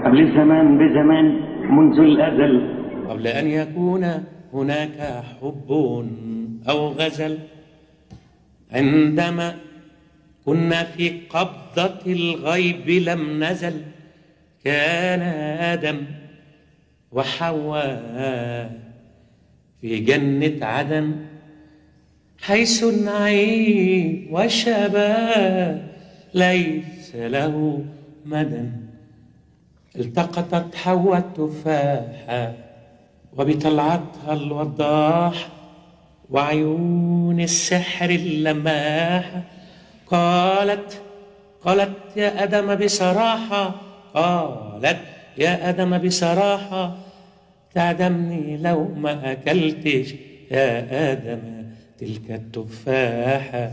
قبل الزمان بزمان منذ الأزل قبل أن يكون هناك حب أو غزل عندما كنا في قبضة الغيب لم نزل كان آدم وحواء في جنة عدن حيث النعيم والشباب ليس له مدى التقطت حواء التفاحة وبطلعتها الوضاح وعيون السحر اللماحة قالت قالت يا آدم بصراحة قالت يا آدم بصراحة تعدمني لو ما أكلتش يا آدم تلك التفاحة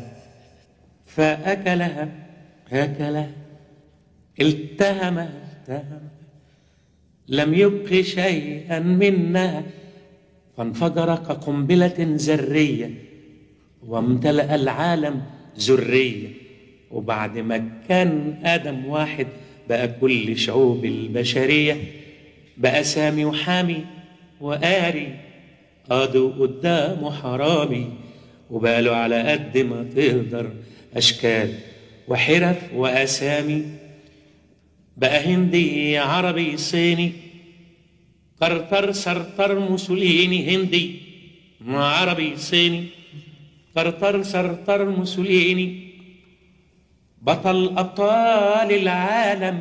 فأكلها أكلها التهمها التهمها لم يبق شيئا منها فانفجر كقنبلة ذرية وامتلأ العالم ذرية وبعد ما كان آدم واحد بقى كل شعوب البشرية بقى سامي وحامي وقاري قادوا قدامه حرامي وبقاله على قد ما تقدر أشكال وحرف وأسامي بقى هندي عربي صيني قرطر سرطر موسوليني هندي عربي صيني قرطر سرطر موسوليني بطل أبطال العالم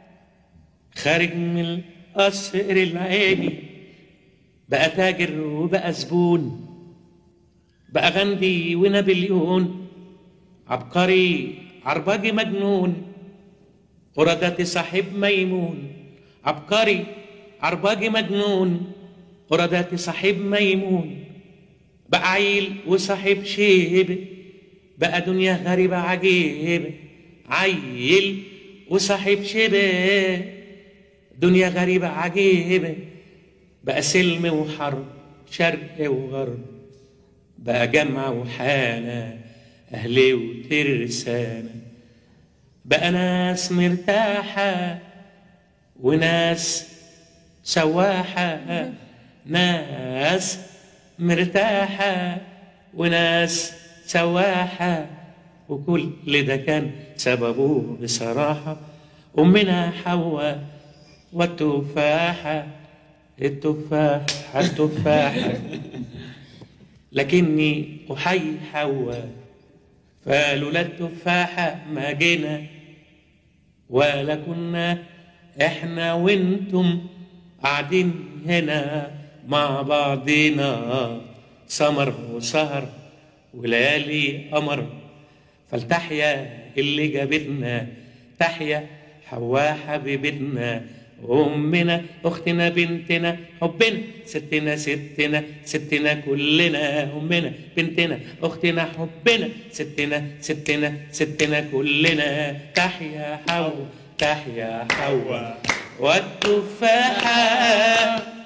خارج من القصر العيني بقى تاجر وبقى زبون بقى غندي ونابليون عبقري عرباجي مجنون قردة صاحب ميمون عبقري عرباجي مجنون قردة صاحب ميمون بقى عيل وصاحب شيب بقى دنيا غريبة عجيبة عيل وصاحب شبه دنيا غريبة عجيبة بقى سلم وحرب شرق وغرب بقى جمع وحالة أهلي وترسانة بقى ناس مرتاحة وناس سواحة ناس مرتاحة وناس سواحة وكل ده كان سببه بصراحة أمنا حواء والتفاحة التفاحة التفاحة لكني أحيي حواء فلولا التفاحة ما جينا ولا كنا احنا وانتم قاعدين هنا مع بعضنا سمر وسهر وليالي قمر فلتحيا اللي جابتنا تحيا حواء حبيبتنا أمنا أختنا بنتنا حبنا ستنا ستنا ستنا كلنا أمنا بنتنا أختنا حبنا ستنا ستنا ستنا كلنا تحيا حواء تحيا حواء والتفاحة